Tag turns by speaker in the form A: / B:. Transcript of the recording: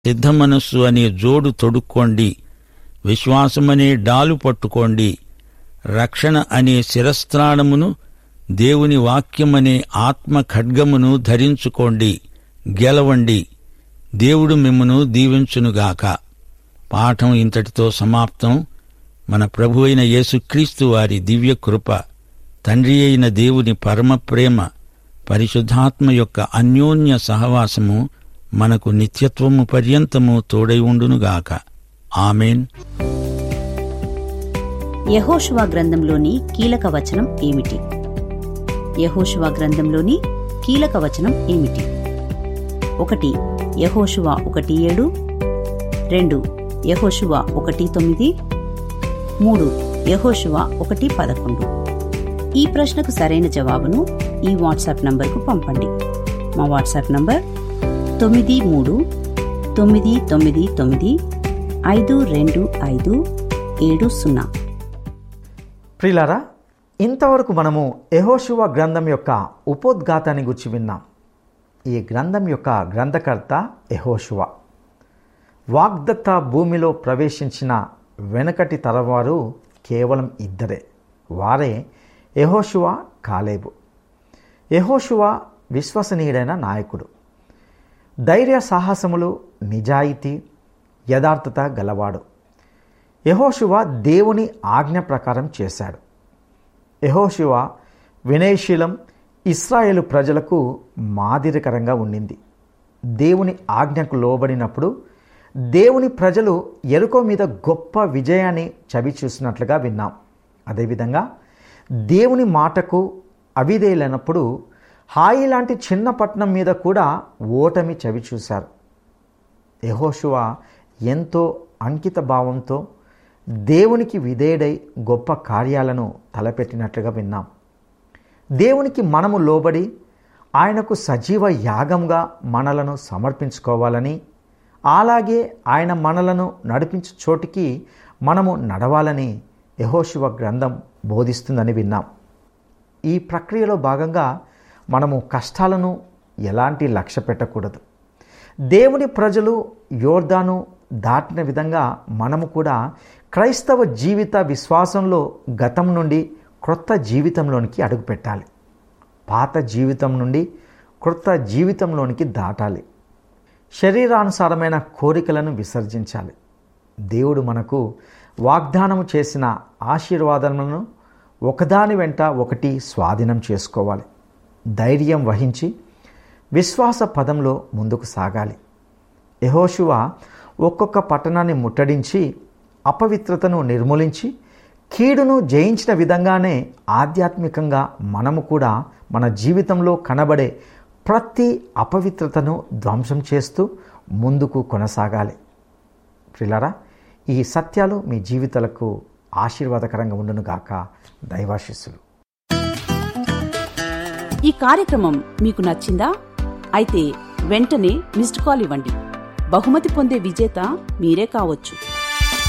A: సిద్ధమనస్సు అనే జోడు తొడుక్కోండి విశ్వాసమనే డాలు పట్టుకోండి రక్షణ అనే శిరస్త్రాణమును దేవుని వాక్యమనే ఆత్మ ఖడ్గమును ధరించుకోండి గెలవండి దేవుడు మిమ్మను దీవించునుగాక పాఠం ఇంతటితో సమాప్తం మన ప్రభు అయిన యేసుక్రీస్తు వారి దివ్య కృప తండ్రి అయిన దేవుని పరమ ప్రేమ పరిశుద్ధాత్మ యొక్క అన్యోన్య సహవాసము మనకు నిత్యత్వము పర్యంతము తోడై ఉండునుగాక ఆమెన్
B: యహోషువ గ్రంథంలోని కీలక వచనం ఏమిటి యహోషువ గ్రంథంలోని కీలక వచనం ఏమిటి ఒకటి యహోషువ ఒకటి ఏడు రెండు యహోషువ ఒకటి తొమ్మిది మూడు యహోషువ ఒకటి పదకొండు ఈ ప్రశ్నకు సరైన జవాబును ఈ వాట్సాప్ నంబర్కు పంపండి మా వాట్సాప్ నంబర్ తొమ్మిది మూడు తొమ్మిది తొమ్మిది తొమ్మిది ఐదు రెండు ఐదు ఏడు సున్నా
C: ప్రిలారా ఇంతవరకు మనము యహోశివ గ్రంథం యొక్క ఉపోద్ఘాతాన్ని గురించి విన్నాం ఈ గ్రంథం యొక్క గ్రంథకర్త యహోశివ వాగ్దత్త భూమిలో ప్రవేశించిన వెనకటి తరవారు కేవలం ఇద్దరే వారే యహోశివ కాలేబు యహోశివ విశ్వసనీయుడైన నాయకుడు ధైర్య సాహసములు నిజాయితీ యథార్థత గలవాడు యహోశివ దేవుని ఆజ్ఞ ప్రకారం చేశాడు యహోశివ వినయశీలం ఇస్రాయేలు ప్రజలకు మాదిరికరంగా ఉండింది దేవుని ఆజ్ఞకు లోబడినప్పుడు దేవుని ప్రజలు ఎరుకో మీద గొప్ప విజయాన్ని చవి చూసినట్లుగా విన్నాం అదేవిధంగా దేవుని మాటకు అవిధేయులైనప్పుడు హాయి లాంటి చిన్న పట్టణం మీద కూడా ఓటమి చవి చూశారు యహోశువ ఎంతో అంకిత భావంతో దేవునికి విధేయుడై గొప్ప కార్యాలను తలపెట్టినట్లుగా విన్నాం దేవునికి మనము లోబడి ఆయనకు సజీవ యాగంగా మనలను సమర్పించుకోవాలని అలాగే ఆయన మనలను నడిపించే చోటికి మనము నడవాలని యహోశివ గ్రంథం బోధిస్తుందని విన్నాం ఈ ప్రక్రియలో భాగంగా మనము కష్టాలను ఎలాంటి లక్ష్య పెట్టకూడదు దేవుని ప్రజలు యోర్దాను దాటిన విధంగా మనము కూడా క్రైస్తవ జీవిత విశ్వాసంలో గతం నుండి క్రొత్త జీవితంలోనికి అడుగుపెట్టాలి పాత జీవితం నుండి క్రొత్త జీవితంలోనికి దాటాలి శరీరానుసారమైన కోరికలను విసర్జించాలి దేవుడు మనకు వాగ్దానము చేసిన ఆశీర్వాదములను ఒకదాని వెంట ఒకటి స్వాధీనం చేసుకోవాలి ధైర్యం వహించి విశ్వాస పదంలో ముందుకు సాగాలి యహోశువ ఒక్కొక్క పట్టణాన్ని ముట్టడించి అపవిత్రతను నిర్మూలించి కీడును జయించిన విధంగానే ఆధ్యాత్మికంగా మనము కూడా మన జీవితంలో కనబడే ప్రతి అపవిత్రతను ధ్వంసం చేస్తూ ముందుకు కొనసాగాలి ప్రిలారా ఈ సత్యాలు మీ జీవితాలకు ఆశీర్వాదకరంగా ఉండునుగాక దైవాశిస్సులు
B: ఈ కార్యక్రమం మీకు నచ్చిందా అయితే వెంటనే మిస్డ్ కాల్ ఇవ్వండి బహుమతి పొందే విజేత మీరే కావచ్చు